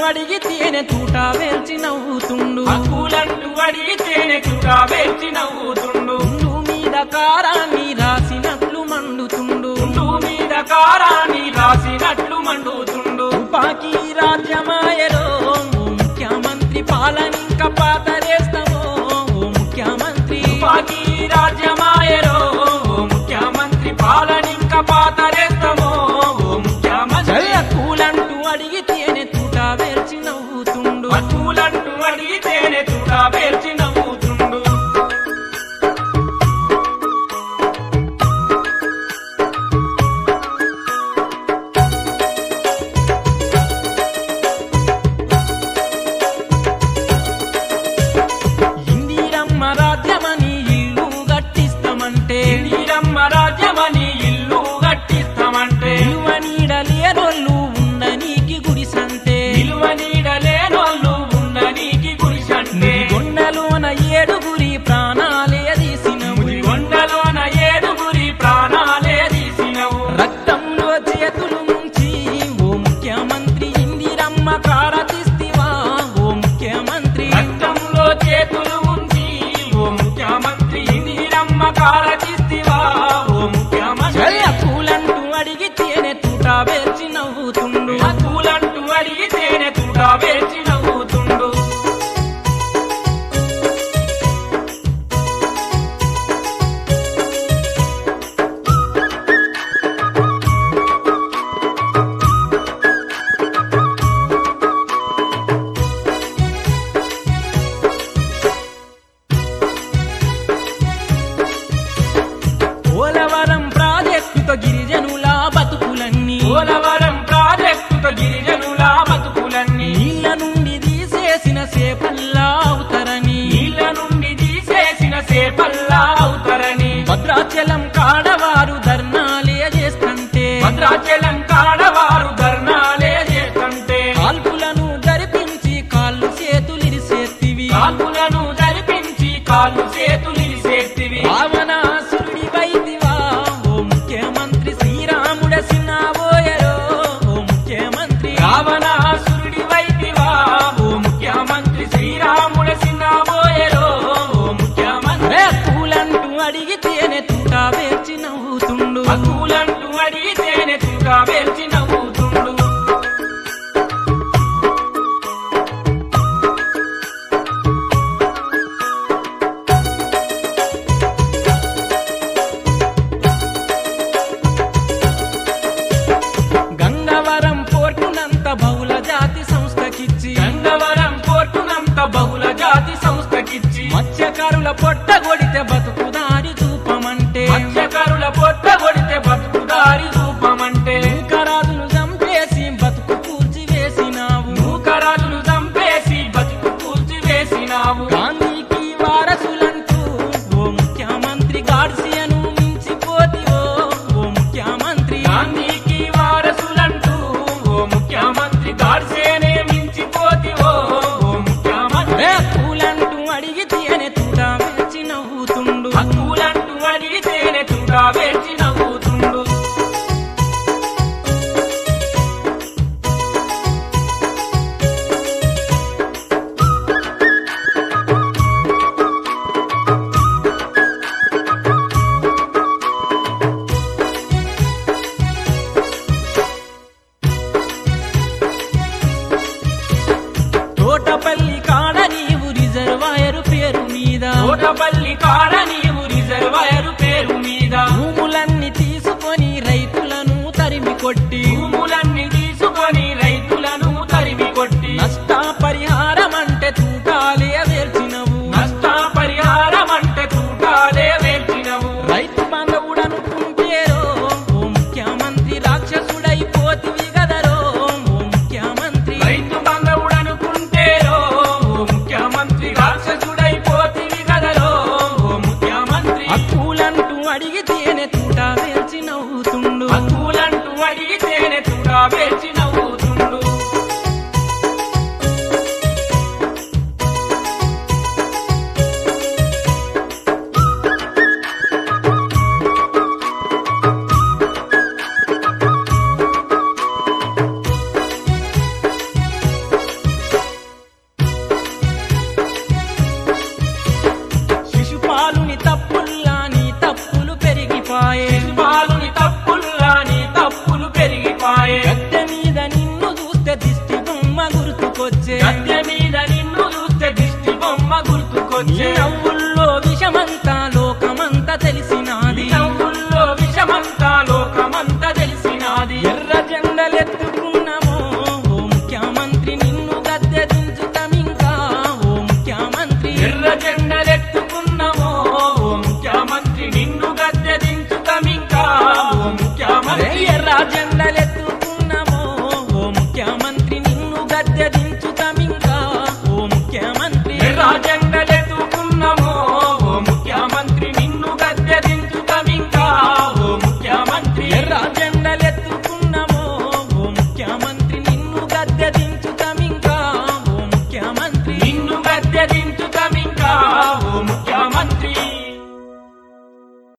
అడిగి తేనె తూట వేల్చి నవ్వుతుండు హక్కులంటూ అడిగితేనే కూడా వేచి నవ్వుతుండు ఉండు మీద కారాన్ని రాసినట్లు మండుతుండు ఉండు మీద కారాన్ని రాసినట్లు మండుతుండు తుపాకీ రాజ్యమాయలో ఓ ముఖ్యమంత్రి పాలనింక పాతరేస్తామో ఓ ముఖ్యమంత్రి పాకి రాజ్యమాయరో ఓ ముఖ్యమంత్రి పాలనింక పాతరేస్తామో ఓ ముఖ్యమంత్రి కూలంటూ అడిగి తేనె తూట వేల్చి నవ్వుతుండు హక్కులంటూ అడిగితేనే కూడా వేచి నవ్వుతుండు ఇందిరమ్మ రాజ్యమని ఇల్లు గట్టిస్తామంటే నీరమ్మ రాజ్యమని ఇల్లు కట్టిస్తామంటే విలువ నీడలేనోళ్ళు ఉండనీకి గుడిసంటే విలువ నీడలేనోళ్ళు ఉన్న నీకి గురిసంటే కొండలోన ఏడుగురి ప్రాణాలే తీసినవు కొండలోన ఏడుగురి ప్రాణాలే తీసినవు రక్తంలో చేతులు ముంచి ఓ ముఖ్యమంత్రి ఇందిరమ్మ కారతిస్తివా ఓ ముఖ్యమంత్రి రక్తంలో చేతులు ఉంచి ఓ ముఖ్యమంత్రి నీరమ్మ కారచిస్తివా ఓ ముఖ్యమంత్రి జయ పూలంటూ అడిగి తేనె తూట వేర్చి నవ్వుతుండు పూలంటూ అడిగితేనే కూడా వేచి నవ్వుతుండు పోలవరం ప్రాజెక్టుతో గిరిజనుల బతుకులన్నీ పోలవరం ప్రాజెక్టుతో గిరిజనుల బతుకులన్నీ నీళ్ళ నుండి తీసేసిన సేపల్లా అవుతారని నీళ్ళ నుండి తీసేసిన సేపల్లా అవుతారని భద్రాచలం కాడవారు ధర్నాలే చేస్తుంటే భద్రాచలం కాడవారు ధర్నాలే చేస్తుంటే కాల్పులను జరిపించి కాళ్ళు చేతులు ఇరిసేత్తివి కాల్పులను జరిపించి కాళ్ళు చేతులు చేతివి రావణాసురుడి వైదివా ఓ ముఖ్యమంత్రి శ్రీరాముడ సిన్నాబోయరో ఓ ముఖ్యమంత్రి రావణాసురుడి వైదివా ఓ ముఖ్యమంత్రి శ్రీరాముడ సిన్నాబోయరో ఓ ముఖ్యమంత్రి రే పూలంటూ అడిగి తేనె తూట వేర్చి నవ్వుతుండు హక్కులంటూ అడిగితేనే కూడా వేల్చి నవ్వుతుండు గంగవరం పోర్టునంత బహుళ జాతి సంస్థకిచ్చి గంగవరం పోర్టునంత బహుళ జాతి సంస్థకిచ్చి మత్స్యకారుల పొట్ట కొడితే బతుకుదారి చూపమంటే మత్స్యకారుల పొట్ట కొడితే బతుకుదారి రూపమంటే కరాదులు చంపేసి బతుకు కూల్చి వేసినావు నూకరాజులు చంపేసి బతుకు కూల్చి వేసినావు గాంధీకి వారసులంటూ ఓ ముఖ్యమంత్రి గాడ్సియను మించిపోతివో ఓ ముఖ్యమంత్రి గాంధీకి వారసులంటూ ఓ ముఖ్యమంత్రి గాడ్సేనే మించిపోతివో ఓ ముఖ్యమంత్రి రే పూలంటూ అడిగి తేనె తూట వేచి నవ్వుతుండు హక్కులంటూ అడిగితేనే కూడా వేచి నవ్వుతుండు తోటపల్లి కాడ నీవు రిజర్వాయరు పేరు మీద తోటపల్లి కాడ నీవు రిజర్వాయరు పేరు మీద భూములన్నీ తీసుకొని రైతులను తరిమి కొట్టి భూములన్నీ తీసుకొని రైతులను తరిమి కొట్టి నష్ట పరిహారం అంటే తూటాలే వేల్చినవు నష్ట పరిహారం అంటే తూటాలే వేల్చినవు రైతు బంధవుడనుకుంటేరో ఓ ముఖ్యమంత్రి రాక్షసుడైపోతివి గదరో ఓ ముఖ్యమంత్రి రైతు బంధవుడనుకుంటేరో ఓ ముఖ్యమంత్రి రాక్షసుడైపోతివి కదలో ఓ ముఖ్యమంత్రి అక్కులంటూ అడిగి తేనె తూట వేల్చి నవ్వుతుండు హక్కులంటూ అడిగితేనే కూడా వేచి నవ్వుతుండు తెలిసినాది నవ్వుల్లో విషమంతా లోకమంతా తెలిసినాది ఎర్ర జెండలెత్తుకున్నామో ఓ ముఖ్యమంత్రి నిన్ను గద్దె దించుతామింకా ఓ ముఖ్యమంత్రి ఎర్ర జెండలెత్తుకున్నామో ఓ ముఖ్యమంత్రి నిన్ను గద్దె దించుతామింకా ఓ ముఖ్యమంత్రి ఎర్ర జెండలెత్తుకున్నామో ఓ ముఖ్యమంత్రి నిన్ను గద్దె